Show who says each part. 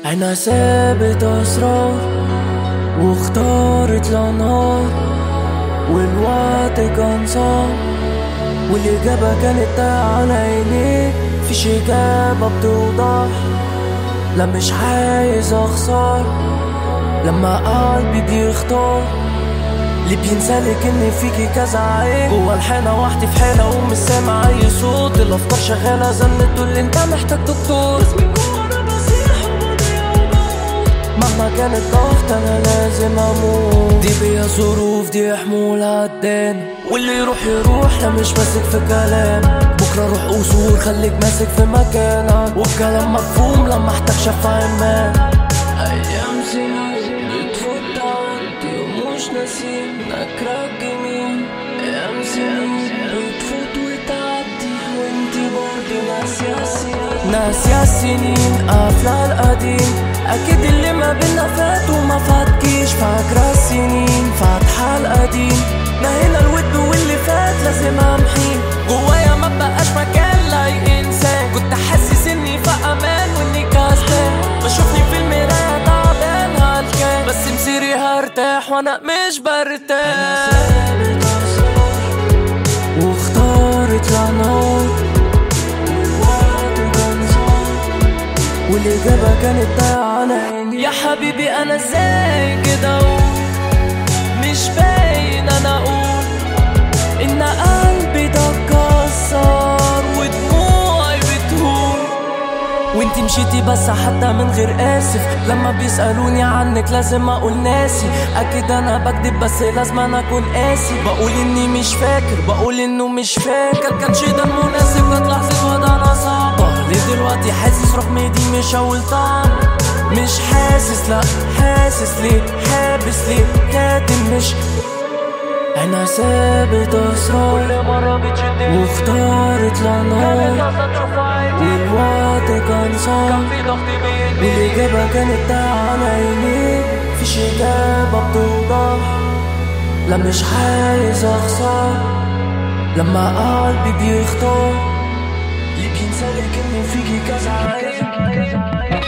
Speaker 1: عينها سابت أسرار واختارت لنهار والوقت كان صعب والإجابة كانت تايهة على عينيك فيش إجابة بتوضح لا مش عايز أخسر لما قلبي بيختار اللي بينسالك ان فيكي كذا عيب جوا الحانة وحدي في حالة ومش سامع اي صوت الافكار شغالة زنت تقول لي انت محتاج دكتور مهما كانت ضغط انا لازم اموت دي بيا ظروف دي حمول هتدان واللي يروح يروح لا مش ماسك في كلام بكره روح قصور خليك ماسك في مكانك والكلام مفهوم لما احتاج شفع ما ايام سنين بتفوت تعدي ومش ناسينك راجعين ايام سنين بتفوت وتعدي وانتي برضه ناسية السنين ناسية السنين قافلة القديم اكيد اللي ما بينا فات وما فاتكيش فاكرة السنين فاتحة القديم ما هنا الود واللي فات لازم امحيه جوايا ما بقاش مكان لاي انسان كنت حاسس اني في امان واني كسبان بشوفني في المراية تعبان هلكان بس مسيري هرتاح وانا مش برتاح واختارت لعنات والإجابة كانت تايهة على عيني يا حبيبي أنا ازاي كده أقول مش باين أنا أقول إن قلبي ده اتكسر ودموعي بتهون وانتي مشيتي بس حتى من غير اسف لما بيسألوني عنك لازم اقول ناسي اكيد انا بكدب بس لازم انا اكون قاسي بقول اني مش فاكر بقول انه مش فاكر كانش ده المناسب كانت لحظة ودانا صعبة ليه دلوقتي حاسس رغم دي مش اول طعم مش حاسس لا حاسس ليه حابس ليه كاتم مش انا سابت اسرار واختارت لنهار والوقت كان صعب والإجابة كانت تايهة على عينيك فيش إجابة بتوضح لا مش عايز أخسر لما قلبي بيختار اللي بينسالك إن فيكي كذا عيب